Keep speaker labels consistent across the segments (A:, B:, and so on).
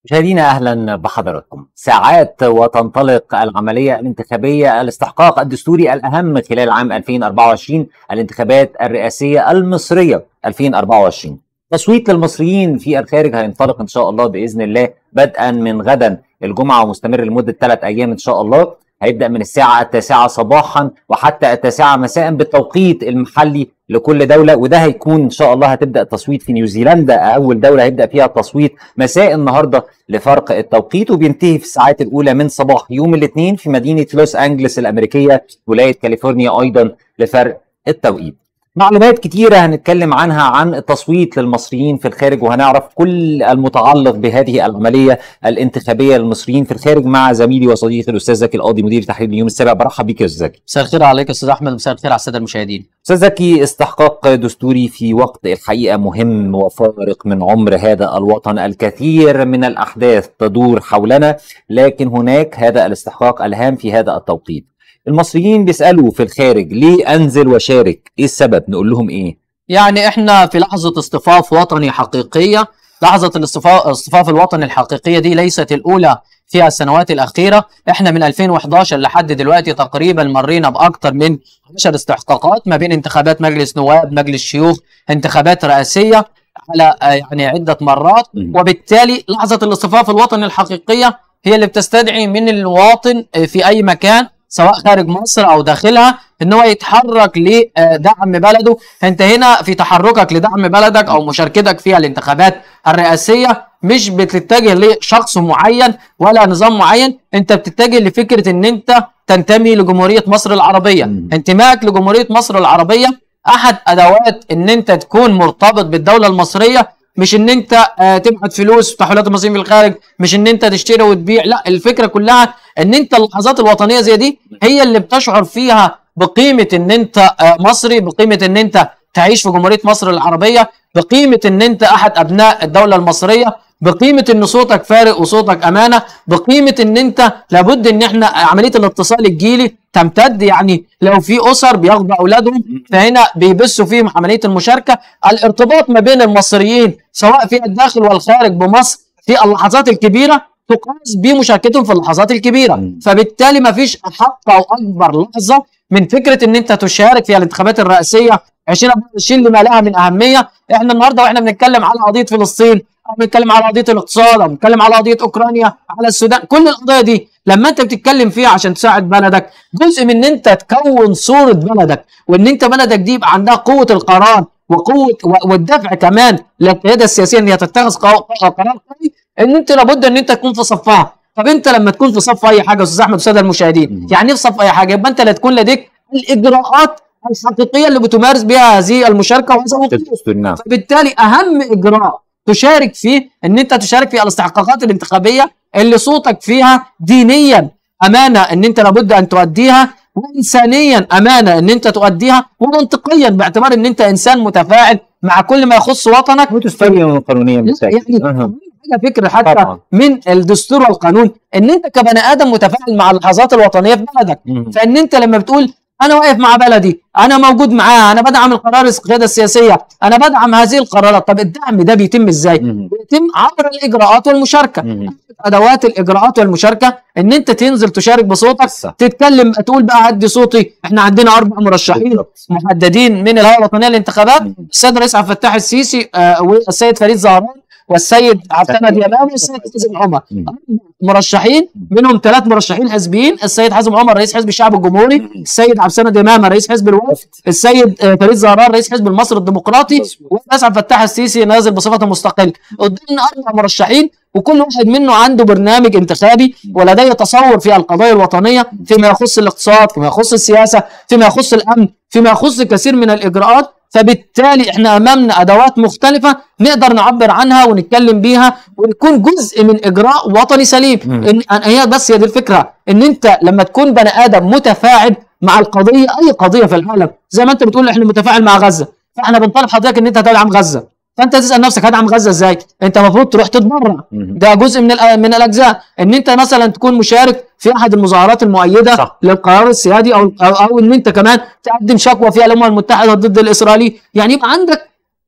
A: مشاهدينا اهلا بحضراتكم ساعات وتنطلق العمليه الانتخابيه الاستحقاق الدستوري الاهم خلال عام 2024 الانتخابات الرئاسيه المصريه 2024 تصويت للمصريين في الخارج هينطلق ان شاء الله باذن الله بدءا من غدا الجمعه ومستمر لمده ثلاث ايام ان شاء الله هيبدا من الساعه التاسعه صباحا وحتى التاسعه مساء بالتوقيت المحلي لكل دوله وده هيكون ان شاء الله هتبدا التصويت في نيوزيلندا اول دوله هيبدا فيها التصويت مساء النهارده لفرق التوقيت وبينتهي في الساعات الاولى من صباح يوم الاثنين في مدينه لوس انجلس الامريكيه ولايه كاليفورنيا ايضا لفرق التوقيت معلومات كتيرة هنتكلم عنها عن التصويت للمصريين في الخارج وهنعرف كل المتعلق بهذه العملية الانتخابية للمصريين في الخارج مع زميلي وصديقي الأستاذ زكي القاضي مدير تحرير اليوم السابع برحب بيك يا أستاذ زكي
B: مساء الخير عليك يا استاذ احمد مساء الخير على الساده المشاهدين
A: أستاذ زكي استحقاق دستوري في وقت الحقيقة مهم وفارق من عمر هذا الوطن الكثير من الأحداث تدور حولنا لكن هناك هذا الاستحقاق الهام في هذا التوقيت المصريين بيسألوا في الخارج ليه أنزل وشارك إيه السبب نقول لهم إيه
B: يعني احنا في لحظه اصطفاف وطني حقيقيه لحظه الاصطفاف اصطفاف الوطني الحقيقيه دي ليست الاولى في السنوات الاخيره احنا من 2011 لحد دلوقتي تقريبا مرينا باكثر من 10 استحقاقات ما بين انتخابات مجلس نواب مجلس شيوخ انتخابات رئاسيه على آه، يعني عده مرات
A: مم.
B: وبالتالي لحظه الاصطفاف الوطني الحقيقيه هي اللي بتستدعي من المواطن آه، في اي مكان سواء خارج مصر او داخلها ان هو يتحرك لدعم بلده انت هنا في تحركك لدعم بلدك او مشاركتك في الانتخابات الرئاسيه مش بتتجه لشخص معين ولا نظام معين انت بتتجه لفكره ان انت تنتمي لجمهوريه مصر العربيه
A: مم.
B: انتمائك لجمهوريه مصر العربيه احد ادوات ان انت تكون مرتبط بالدوله المصريه مش ان انت آه، تبعت فلوس في تحويلات المصريين في الخارج مش ان انت تشتري وتبيع لا الفكره كلها ان انت اللحظات الوطنيه زي دي هي اللي بتشعر فيها بقيمه ان انت آه، مصري بقيمه ان انت تعيش في جمهوريه مصر العربيه بقيمه ان انت احد ابناء الدوله المصريه بقيمه ان صوتك فارق وصوتك امانه بقيمه ان انت لابد ان احنا عمليه الاتصال الجيلي تمتد يعني لو في اسر بياخدوا اولادهم فهنا بيبثوا فيهم عمليه المشاركه الارتباط ما بين المصريين سواء في الداخل والخارج بمصر في اللحظات الكبيره تقاس بمشاركتهم في اللحظات الكبيره
A: مم.
B: فبالتالي ما فيش احق او اكبر لحظه من فكره ان انت تشارك في الانتخابات الرئاسيه 2024 لما لها من اهميه احنا النهارده واحنا بنتكلم على قضيه فلسطين او بنتكلم على قضيه الاقتصاد او بنتكلم على قضيه اوكرانيا على السودان كل القضايا دي لما انت بتتكلم فيها عشان تساعد بلدك جزء من ان انت تكون صوره بلدك وان انت بلدك دي يبقى عندها قوه القرار وقوه و- والدفع كمان للقياده السياسيه ان هي تتخذ قو- قرار قوي ان انت لابد ان انت تكون في صفها طب انت لما تكون في صف اي حاجه يا استاذ احمد والساده المشاهدين
A: مم.
B: يعني ايه في صف اي حاجه يبقى انت لا تكون لديك الاجراءات الحقيقيه اللي بتمارس بها هذه المشاركه وهذا الوقوف.
A: الدستوري نعم
B: فبالتالي اهم اجراء تشارك فيه ان انت تشارك في الاستحقاقات الانتخابيه اللي صوتك فيها دينيا امانه ان انت لابد ان تؤديها وانسانيا امانه ان انت تؤديها ومنطقيا باعتبار ان انت انسان متفاعل مع كل ما يخص وطنك
A: وتستوي قانونيا
B: لا،
A: بالتأكيد
B: يعني
A: أها.
B: حاجه فكره حتى
A: طبعا.
B: من الدستور والقانون ان انت كبني ادم متفاعل مع اللحظات الوطنيه في بلدك
A: مم.
B: فان انت لما بتقول انا واقف مع بلدي انا موجود معاها انا بدعم القرار القياده السياسيه انا بدعم هذه القرارات طب الدعم ده بيتم ازاي
A: مم.
B: بيتم عبر الاجراءات والمشاركه
A: مم.
B: ادوات الاجراءات والمشاركه ان انت تنزل تشارك بصوتك
A: صح.
B: تتكلم تقول بقى هدي صوتي احنا عندنا اربع مرشحين
A: بالضبط.
B: محددين من الهيئه الوطنيه للانتخابات
A: مم.
B: السيد الرئيس عبد الفتاح السيسي آه، والسيد فريد زهران والسيد عبد السند يمام والسيد حازم عمر
A: مم.
B: مرشحين منهم ثلاث مرشحين حزبيين السيد حازم عمر رئيس حزب الشعب الجمهوري السيد عبد السند امامه رئيس حزب الوفد السيد آه، فريد زهران رئيس حزب المصري الديمقراطي والرئيس عبد الفتاح السيسي نازل بصفته مستقل قدامنا اربع مرشحين وكل واحد منه عنده برنامج انتخابي ولديه تصور في القضايا الوطنيه فيما يخص الاقتصاد فيما يخص السياسه فيما يخص الامن فيما يخص كثير من الاجراءات فبالتالي احنا امامنا ادوات مختلفه نقدر نعبر عنها ونتكلم بيها ونكون جزء من اجراء وطني سليم
A: مم.
B: إن أن- هي بس هي دي الفكره ان انت لما تكون بني ادم متفاعل مع القضيه اي قضيه في العالم زي ما انت بتقول احنا متفاعل مع غزه فاحنا بنطالب حضرتك ان انت تدعم غزه فانت تسال نفسك هدعم غزه ازاي انت المفروض تروح تتبرع
A: مم.
B: ده جزء من الأ- من الاجزاء ان انت مثلا تكون مشارك في احد المظاهرات المؤيده
A: صح.
B: للقرار السيادي او او, أو ان انت كمان تقدم شكوى في الامم المتحده ضد الاسرائيلي يعني يبقى عندك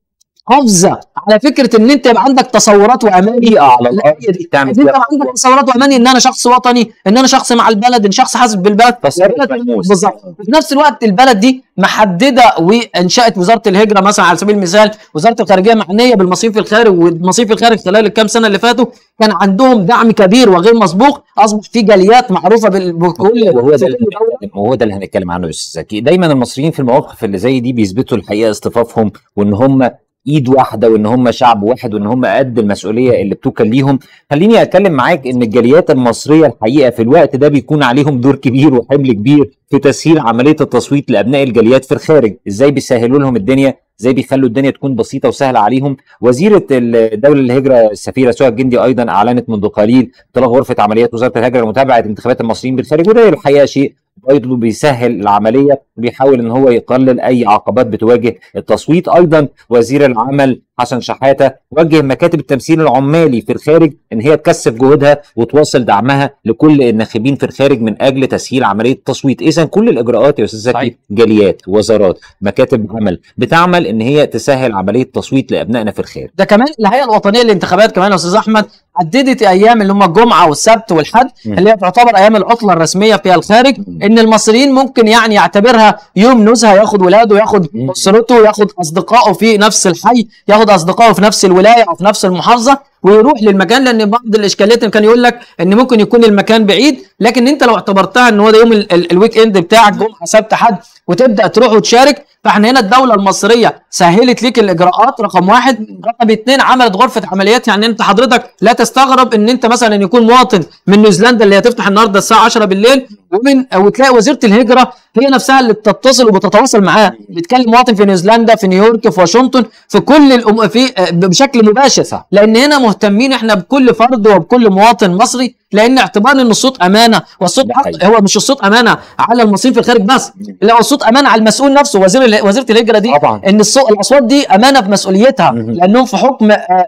B: قفزه على فكره ان انت يبقى عندك تصورات واماني
A: على
B: لا،
A: الارض
B: هي دي.
A: تعمل
B: ان انت
A: فيها
B: يبقى عندك تصورات واماني ان انا شخص وطني ان انا شخص مع البلد ان شخص حاسس بالبلد
A: تصرف
B: البلد-
A: ملموس.
B: بالظبط وفي نفس الوقت البلد دي محدده وانشات وزاره الهجره مثلا على سبيل المثال وزاره الخارجيه معنيه بالمصيف في الخارج والمصيف في الخارج خلال الكام سنه اللي فاتوا كان عندهم دعم كبير وغير مسبوق اصبح في جاليات معروفه بال- بكل
A: وهو ده
B: في
A: اللي
B: كل دولة.
A: هنتكلم وهو ده اللي هنتكلم عنه يا استاذ زكي دايما المصريين في المواقف اللي زي دي بيثبتوا الحقيقه اصطفافهم وان هم ايد واحده وان هم شعب واحد وان هم قد المسؤوليه اللي بتوكل ليهم خليني اتكلم معاك ان الجاليات المصريه الحقيقه في الوقت ده بيكون عليهم دور كبير وحمل كبير في تسهيل عمليه التصويت لابناء الجاليات في الخارج ازاي بيسهلوا لهم الدنيا ازاي بيخلوا الدنيا تكون بسيطه وسهله عليهم وزيره الدوله الهجره السفيره سهى الجندي ايضا اعلنت منذ قليل انطلاق غرفه عمليات وزاره الهجره لمتابعه انتخابات المصريين بالخارج وده الحقيقه شيء برضه بيسهل العمليه وبيحاول ان هو يقلل اي عقبات بتواجه التصويت ايضا وزير العمل حسن شحاته وجه مكاتب التمثيل العمالي في الخارج ان هي تكثف جهودها وتواصل دعمها لكل الناخبين في الخارج من اجل تسهيل عمليه التصويت اذا كل الاجراءات يا استاذ
B: صحيح.
A: زكي جاليات وزارات مكاتب عمل بتعمل ان هي تسهل عمليه التصويت لابنائنا في الخارج
B: ده كمان الهيئه الوطنيه للانتخابات كمان يا استاذ احمد حددت ايام اللي هم الجمعه والسبت والحد
A: مم.
B: اللي هي تعتبر ايام العطله الرسميه فيها الخارج ان المصريين ممكن يعني يعتبرها يوم نزهه ياخد ولاده ياخد
A: مم.
B: اسرته ياخد اصدقائه في نفس الحي ياخد اصدقائه في نفس الولايه او في نفس المحافظه ويروح للمكان لان بعض الاشكاليات اللي كان يقول لك ان ممكن يكون المكان بعيد لكن انت لو اعتبرتها ان هو ده يوم ال- ال- الويك اند بتاعك جمعه سبت حد وتبدا تروح وتشارك فاحنا هنا الدوله المصريه سهلت ليك الاجراءات رقم واحد رقم اتنين عملت غرفه عمليات يعني انت حضرتك لا تستغرب ان انت مثلا يكون مواطن من نيوزيلندا اللي هتفتح النهارده الساعه 10 بالليل ومن وتلاقي وزيره الهجره هي نفسها اللي بتتصل وبتتواصل معاه بتكلم مواطن في نيوزيلندا في نيويورك في واشنطن في كل الأم... في بشكل مباشر
A: صح.
B: لان هنا مهتمين احنا بكل فرد وبكل مواطن مصري لان اعتبار ان الصوت امانه والصوت
A: ده
B: حق
A: حقيقي.
B: هو مش الصوت امانه على المصريين في الخارج بس لا هو الصوت امانه على المسؤول نفسه وزير ال- وزيره الهجره دي
A: طبعا.
B: ان الصوت الاصوات دي امانه في مسؤوليتها
A: مهم.
B: لانهم في حكم آه،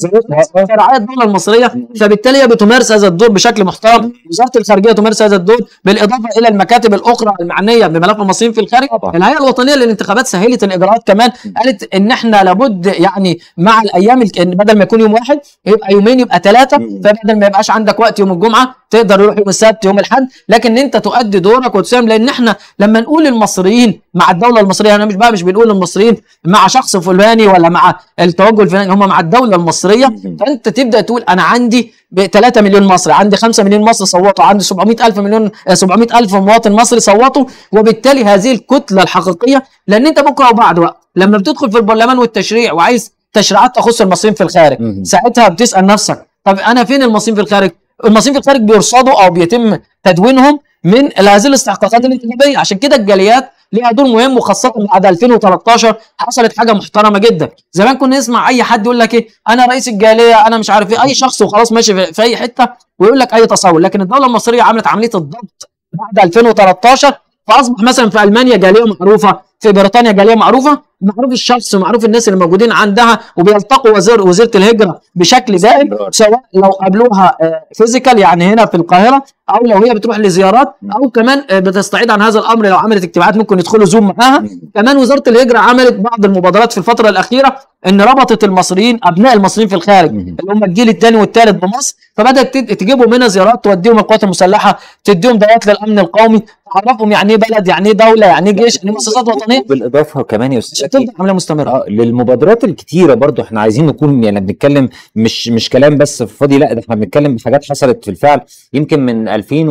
B: في رعايه الدوله المصريه فبالتالي هي بتمارس هذا الدور بشكل محترم وزاره الخارجيه تمارس هذا الدور بالاضافه الى المكاتب الاخرى المعنيه بملف المصريين في الخارج
A: طبعا.
B: الهيئه الوطنيه للانتخابات سهلت الاجراءات كمان قالت ان احنا لابد يعني مع الايام الك- إن بدل ما يكون يوم واحد يبقى يومين يبقى ثلاثه فبدل ما يبقاش عندك وقت يوم الجمعه تقدر يروح يوم السبت يوم الاحد لكن انت تؤدي دورك وتساهم لان احنا لما نقول المصريين مع الدوله المصريه انا مش بقى مش بنقول المصريين مع شخص فلاني ولا مع التوجه الفلاني هم مع الدوله المصريه فانت تبدا تقول انا عندي 3 مليون مصري عندي 5 مليون مصري صوتوا عندي 700 الف مليون آه، 700 الف مواطن مصري صوتوا وبالتالي هذه الكتله الحقيقيه لان انت بكره وبعد وقت لما بتدخل في البرلمان والتشريع وعايز تشريعات تخص المصريين في الخارج
A: مهم.
B: ساعتها بتسال نفسك طب انا فين المصريين في الخارج المصريين في الخارج بيرصدوا او بيتم تدوينهم من هذه الاستحقاقات الانتخابيه عشان كده الجاليات ليها دور مهم وخاصه بعد 2013 حصلت حاجه محترمه جدا زمان كنا نسمع اي حد يقول لك ايه انا رئيس الجاليه انا مش عارف ايه اي شخص وخلاص ماشي في, في اي حته ويقول لك اي تصور لكن الدوله المصريه عملت عمليه الضبط بعد 2013 فاصبح مثلا في المانيا جاليه معروفه في بريطانيا جاليه معروفه معروف الشخص ومعروف الناس اللي موجودين عندها وبيلتقوا وزير وزيره الهجره بشكل دائم سواء لو قابلوها فيزيكال يعني هنا في القاهره او لو هي بتروح لزيارات او كمان آه، بتستعيد عن هذا الامر لو عملت اجتماعات ممكن يدخلوا زوم معاها كمان وزاره الهجره عملت بعض المبادرات في الفتره الاخيره ان ربطت المصريين ابناء المصريين في الخارج
A: مهم.
B: اللي هم الجيل الثاني والثالث بمصر فبدات تد- تجيبهم هنا زيارات توديهم القوات المسلحه تديهم دورات للامن القومي تعرفهم يعني ايه بلد يعني ايه دوله يعني ايه جيش يعني ايه مؤسسات وطنيه
A: بالاضافه كمان يا استاذ
B: عشان
A: زكي،
B: تفضل عمليه مستمره
A: اه للمبادرات الكتيره برضو احنا عايزين نكون يعني بنتكلم مش مش كلام بس فاضي لا ده احنا بنتكلم بحاجات حصلت في الفعل يمكن من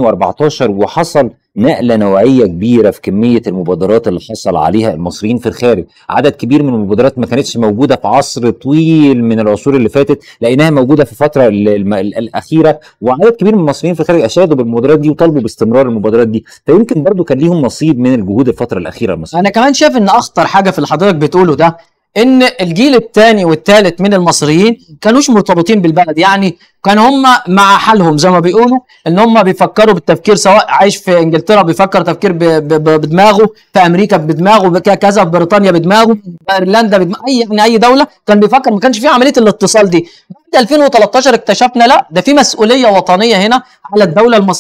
A: 2014 وحصل نقله نوعيه كبيره في كميه المبادرات اللي حصل عليها المصريين في الخارج عدد كبير من المبادرات ما كانتش موجوده في عصر طويل من العصور اللي فاتت لقيناها موجوده في الفتره ال- الم- ال- الاخيره وعدد كبير من المصريين في الخارج اشادوا بالمبادرات دي وطالبوا باستمرار المبادرات دي فيمكن برضو كان ليهم نصيب من الجهود الفتره الاخيره المصريه
B: انا كمان شايف ان اخطر حاجه في اللي حضرتك بتقوله ده ان الجيل الثاني والثالث من المصريين كانوش مرتبطين بالبلد يعني كان هم مع حالهم زي ما بيقولوا ان هم بيفكروا بالتفكير سواء عايش في انجلترا بيفكر تفكير ب- ب- ب- بدماغه في امريكا بدماغه بك- كذا في بريطانيا بدماغه في ايرلندا بدماغه اي يعني اي دوله كان بيفكر ما كانش في عمليه الاتصال دي بعد 2013 اكتشفنا لا ده في مسؤوليه وطنيه هنا على الدوله المصريه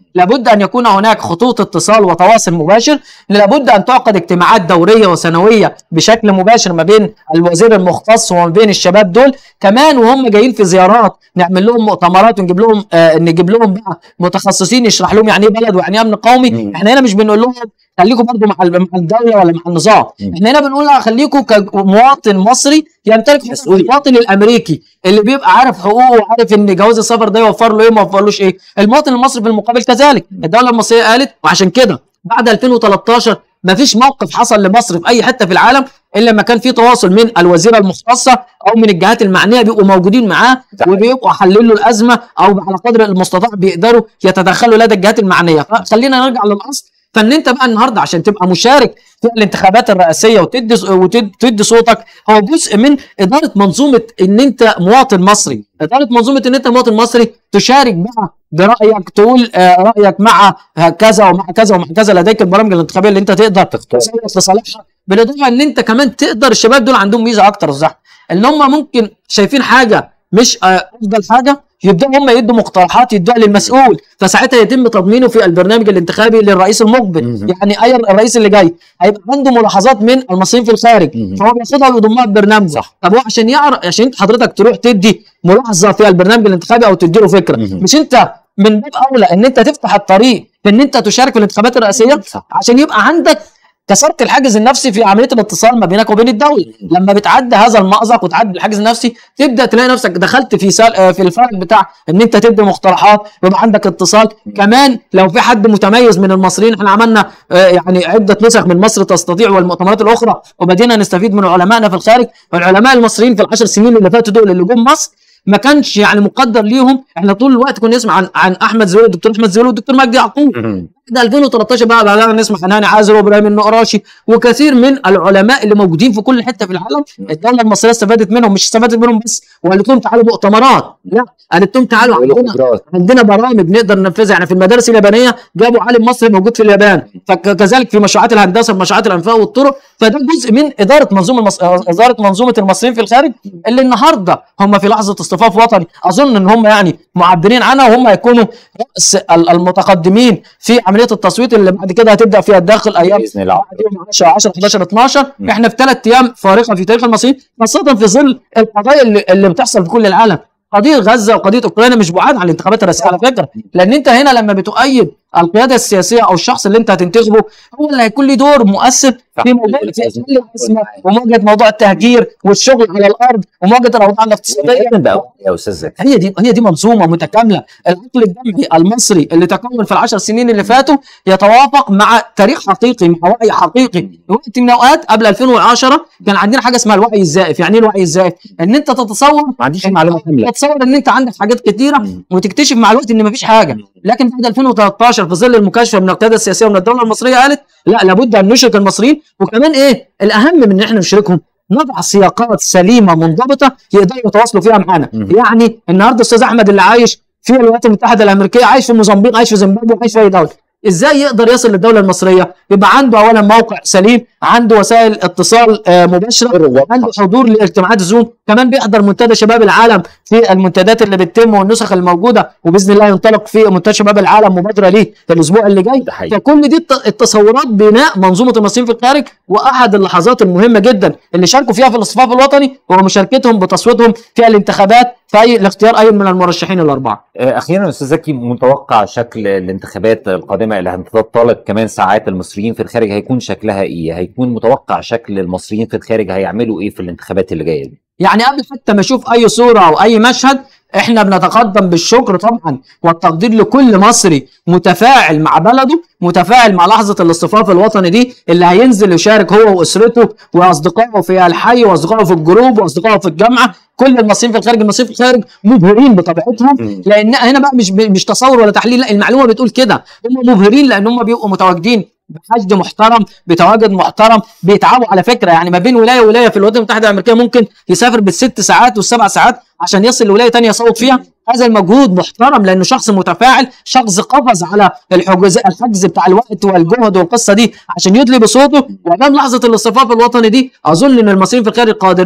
B: لابد ان يكون هناك خطوط اتصال وتواصل مباشر لابد ان تعقد اجتماعات دوريه وسنويه بشكل مباشر ما بين الوزير المختص وما بين الشباب دول كمان وهم جايين في زيارات نعمل لهم مؤتمرات ونجيب لهم آه نجيب لهم بقى متخصصين يشرح لهم يعني ايه بلد ويعني ايه امن قومي
A: مم.
B: احنا هنا مش بنقول لهم خليكم برضه مع ال- مع الدوله ولا مع النظام
A: مم.
B: احنا هنا بنقول لها خليكم كمواطن مصري يمتلك حقوق
A: مسؤولية.
B: المواطن الامريكي اللي بيبقى عارف حقوقه وعارف ان جواز السفر ده يوفر له ايه ما يوفرلوش ايه المواطن المصري في المقابل كذلك الدوله المصريه قالت وعشان كده بعد 2013 ما فيش موقف حصل لمصر في اي حته في العالم الا لما كان في تواصل من الوزيره المختصه او من الجهات المعنيه بيبقوا موجودين معاه
A: ده حقيقي.
B: وبيبقوا حللوا الازمه او على قدر المستطاع بيقدروا يتدخلوا لدى الجهات المعنيه فخلينا نرجع للاصل فان انت بقى النهارده عشان تبقى مشارك في الانتخابات الرئاسيه وتدي وتد- تدي صوتك هو جزء من اداره منظومه ان انت مواطن مصري اداره منظومه ان انت مواطن مصري تشارك بقى برايك تقول آه، رايك مع كذا ومع كذا ومع كذا لديك البرامج الانتخابيه اللي انت تقدر
A: تختار.
B: تصوت لصالحها بالاضافه ان انت كمان تقدر الشباب دول عندهم ميزه اكتر صح ان هم ممكن شايفين حاجه مش آه، افضل حاجه يبداوا هم يدوا مقترحات يدوها للمسؤول فساعتها يتم تضمينه في البرنامج الانتخابي للرئيس المقبل
A: مم.
B: يعني اي الرئيس اللي جاي هيبقى عنده ملاحظات من المصريين في الخارج
A: مم.
B: فهو بياخدها ويضمها في برنامجه
A: صح.
B: طب هو عشان يعرف عشان انت حضرتك تروح تدي ملاحظه في البرنامج الانتخابي او تدي له فكره
A: مم.
B: مش انت من باب اولى ان انت تفتح الطريق في ان انت تشارك في الانتخابات الرئاسيه
A: صح.
B: عشان يبقى عندك كسرت الحاجز النفسي في عمليه الاتصال ما بينك وبين الدوله لما بتعدي هذا المأزق وتعدي الحاجز النفسي تبدا تلاقي نفسك دخلت في سال... آه، في الفرق بتاع ان انت تدي مقترحات ويبقى عندك اتصال كمان لو في حد متميز من المصريين احنا عملنا آه، يعني عده نسخ من مصر تستطيع والمؤتمرات الاخرى وبدينا نستفيد من علمائنا في الخارج والعلماء المصريين في العشر سنين اللي فاتوا دول اللي جم مصر ما كانش يعني مقدر ليهم احنا طول الوقت كنا نسمع عن عن احمد زويل الدكتور احمد زويل والدكتور مجدي يعقوب
A: مم.
B: ده 2013 بقى بعدها نسمع حناني عازر وابراهيم النقراشي وكثير من العلماء اللي موجودين في كل حته في العالم الدوله المصريه استفادت منهم مش استفادت منهم بس وقالت لهم تعالوا مؤتمرات لا قالت لهم تعالوا
A: له
B: عندنا
A: قدرات.
B: عندنا برامج نقدر ننفذها يعني في المدارس اليابانيه جابوا عالم مصري موجود في اليابان فكذلك في مشروعات الهندسه في مشروعات الانفاق والطرق فده جزء من اداره منظومه المص... اداره منظومه المصريين في الخارج اللي النهارده هم في لحظه اصطفاف وطني اظن ان هم يعني معبرين عنها وهم هيكونوا رأس ال- المتقدمين في عمليه التصويت اللي بعد كده هتبدا فيها الداخل ايام
A: باذن الله
B: بعد يوم 10 10 11 12 احنا في ثلاث ايام فارقه في تاريخ المصريين خاصه في ظل القضايا اللي, اللي بتحصل في كل العالم قضيه غزه وقضيه اوكرانيا مش بعاد عن الانتخابات الرئاسيه على فكره لان انت هنا لما بتؤيد القياده السياسيه او الشخص اللي انت هتنتخبه هو اللي هيكون له دور مؤثر في موضوع في حل الازمه ومواجهه موضوع التهجير والشغل على الارض ومواجهه الاوضاع الاقتصاديه
A: بقى يا استاذ زكي
B: هي دي هي دي منظومه متكامله العقل الجمعي المصري اللي تكون في العشر سنين اللي فاتوا يتوافق مع تاريخ حقيقي مع وعي حقيقي وقت من الاوقات قبل 2010 كان عندنا حاجه اسمها الوعي الزائف يعني ايه الوعي الزائف ان انت تتصور
A: ما عنديش معلومه كامله
B: تتصور ان انت عندك حاجات كتيره
A: مم.
B: وتكتشف مع الوقت ان مفيش حاجه لكن بعد 2013 في ظل المكاشفه من القياده السياسيه ومن الدوله المصريه قالت لا لابد ان نشرك المصريين وكمان ايه الاهم من ان احنا نشركهم نضع سياقات سليمه منضبطه يقدروا يتواصلوا فيها معانا
A: مم.
B: يعني النهارده استاذ احمد اللي عايش في الولايات المتحده الامريكيه عايش في موزمبيق عايش في زيمبابوي عايش في اي دوله ازاي يقدر يصل للدوله المصريه يبقى عنده اولا موقع سليم عنده وسائل اتصال آه، مباشره عنده حضور لاجتماعات زوم كمان بيحضر منتدى شباب العالم في المنتدات اللي بتتم والنسخ الموجوده وباذن الله ينطلق في منتدى شباب العالم مبادره ليه في الاسبوع اللي جاي
A: ده حقيقي.
B: فكل دي الت- التصورات بناء منظومه المصريين في الخارج واحد اللحظات المهمه جدا اللي شاركوا فيها في الاصطفاف الوطني هو مشاركتهم بتصويتهم في الانتخابات في اي لاختيار اي من المرشحين الاربعه
A: آه، اخيرا استاذ زكي متوقع شكل الانتخابات القادمه اللي هتنطلق كمان ساعات المصريين في الخارج هيكون شكلها ايه هيكون متوقع شكل المصريين في الخارج هيعملوا ايه في الانتخابات اللي جايه دي
B: يعني قبل حتى ما اشوف اي صوره او اي مشهد احنا بنتقدم بالشكر طبعا والتقدير لكل مصري متفاعل مع بلده متفاعل مع لحظه الاصطفاف الوطني دي اللي هينزل يشارك هو واسرته واصدقائه في الحي واصدقائه في الجروب واصدقائه في الجامعه كل المصريين في الخارج المصريين في الخارج مبهرين بطبيعتهم
A: مم.
B: لان هنا بقى مش مش تصور ولا تحليل لا المعلومه بتقول كده هم مبهرين لان هم بيبقوا متواجدين بحشد محترم بتواجد محترم بيتعبوا على فكره يعني ما بين ولايه وولايه في الولايات المتحده الامريكيه ممكن يسافر بالست ساعات والسبع ساعات عشان يصل لولايه ثانيه يصوت فيها هذا المجهود محترم لانه شخص متفاعل شخص قفز على الحجز الحجز بتاع الوقت والجهد والقصه دي عشان يدلي بصوته وامام لحظه الاصطفاف الوطني دي اظن ان المصريين في الخارج قادرين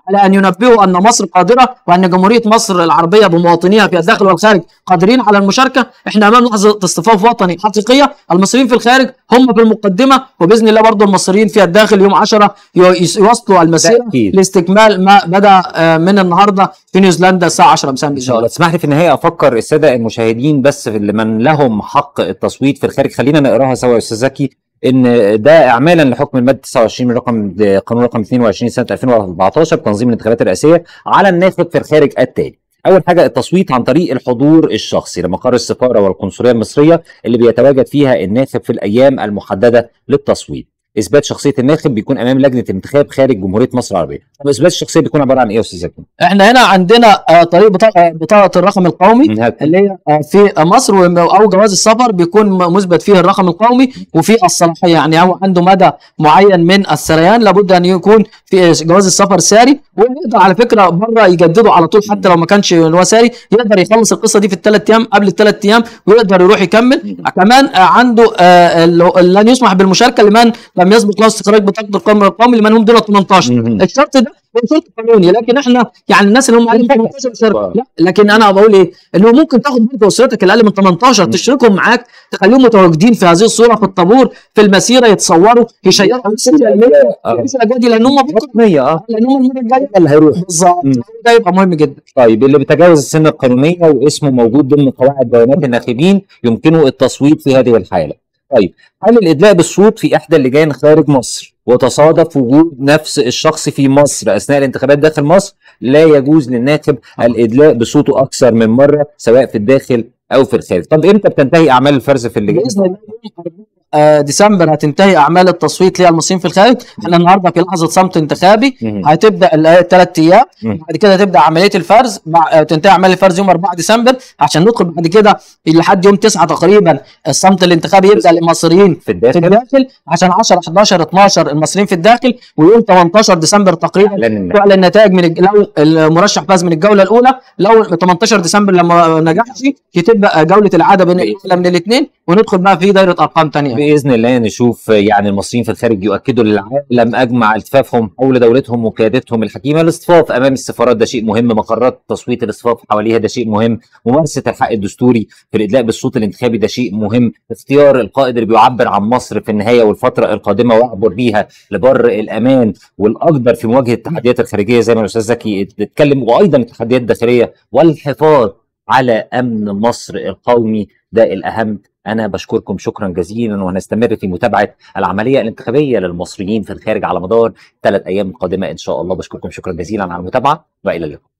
B: على ان ينبهوا ان مصر قادره وان جمهوريه مصر العربيه بمواطنيها في الداخل والخارج قادرين على المشاركه احنا امام لحظه اصطفاف وطني حقيقيه المصريين في الخارج هم في المقدمه وباذن الله برضه المصريين في الداخل يوم 10 يو- يواصلوا المسيره
A: بالتأكيد.
B: لاستكمال ما بدا آه، من النهارده في نيوزيلندا الساعه 10 مساء
A: ان شاء الله تسمح لي في النهايه افكر الساده المشاهدين بس في لمن لهم حق التصويت في الخارج خلينا نقراها سوا يا استاذ زكي ان ده اعمالا لحكم الماده 29 من رقم قانون رقم 22 سنه 2014 بتنظيم الانتخابات الرئاسيه على الناخب في الخارج التالي اول حاجه التصويت عن طريق الحضور الشخصي لمقر السفاره والقنصليه المصريه اللي بيتواجد فيها الناخب في الايام المحدده للتصويت اثبات شخصيه الناخب بيكون امام لجنه انتخاب خارج جمهوريه مصر العربيه طب اثبات الشخصيه بيكون عباره عن ايه يا استاذ زكي
B: احنا هنا عندنا آه، طريق بطاقه بطاقه الرقم القومي
A: من هذا
B: اللي هي آه، في مصر وم- او جواز السفر بيكون م- مثبت فيه الرقم القومي وفي الصلاحيه يعني هو عنده مدى معين من السريان لابد ان يكون في جواز السفر ساري ويقدر على فكره بره يجدده على طول حتى لو ما كانش اللي هو ساري يقدر يخلص القصه دي في الثلاث ايام قبل الثلاث ايام ويقدر يروح يكمل كمان آه، عنده آه، ال- لن يسمح بالمشاركه لمن لم يسبق له استخراج بطاقه القوم القومي لمن هم دون 18
A: مهم.
B: الشرط ده هو شرط قانوني لكن احنا يعني الناس اللي هم عليهم 18 شرط لا لكن انا بقول ايه انه ممكن تاخد برضه اسرتك اللي اقل من 18 تشركهم معاك تخليهم متواجدين في هذه الصوره في الطابور في المسيره يتصوروا يشيروا السجل
A: آه.
B: مفيش الاجواء دي لان هم بكره
A: رقميه اه
B: لان هم المره الجايه
A: اللي هيروح
B: بالظبط
A: مم.
B: ده يبقى مهم جدا
A: طيب اللي بيتجاوز السن القانونيه واسمه موجود ضمن قواعد بيانات الناخبين يمكنه التصويت في هذه الحاله. طيب هل الادلاء بالصوت في احدى اللجان خارج مصر وتصادف وجود نفس الشخص في مصر اثناء الانتخابات داخل مصر لا يجوز للناخب الادلاء بصوته اكثر من مره سواء في الداخل او في الخارج. طب امتى بتنتهي اعمال الفرز في اللجان؟
B: باذن الله يوم 4 آه، ديسمبر هتنتهي اعمال التصويت للمصريين في الخارج احنا النهارده في لحظه صمت انتخابي
A: مهم.
B: هتبدا الثلاث ايام
A: مم.
B: بعد كده تبدا عمليه الفرز بع- آه، تنتهي اعمال الفرز يوم 4 ديسمبر عشان ندخل بعد كده لحد يوم 9 تقريبا الصمت الانتخابي يبدا للمصريين
A: في
B: في
A: الداخل
B: الداخل عشان 10 11 12 المصريين في الداخل ويوم 18 ديسمبر تقريبا
A: اعلان النخبة.
B: تعلن النتائج من الج- لو المرشح فاز من الجوله الاولى لو 18 ديسمبر لما نجحش تبقى جوله العاده بين الاولى من الاثنين وندخل بقى في دايره ارقام ثانيه
A: باذن الله نشوف يعني المصريين في الخارج يؤكدوا للعالم اجمع التفافهم حول دولتهم وقيادتهم الحكيمه الاصطفاف امام السفارات ده شيء مهم مقرات تصويت الاصطفاف حواليها ده شيء مهم ممارسه الحق الدستوري في الادلاء بالصوت الانتخابي ده شيء مهم اختيار القائد اللي بيعبر عن مصر في النهايه والفتره القادمه ويعبر بيها لبر الامان والاقدر في مواجهه التحديات الخارجيه زي ما الاستاذ زكي اتكلم وايضا التحديات الداخليه والحفاظ على امن مصر القومي ده الاهم انا بشكركم شكرا جزيلا وهنستمر في متابعه العمليه الانتخابيه للمصريين في الخارج على مدار ثلاث ايام قادمه ان شاء الله بشكركم شكرا جزيلا على المتابعه والى اللقاء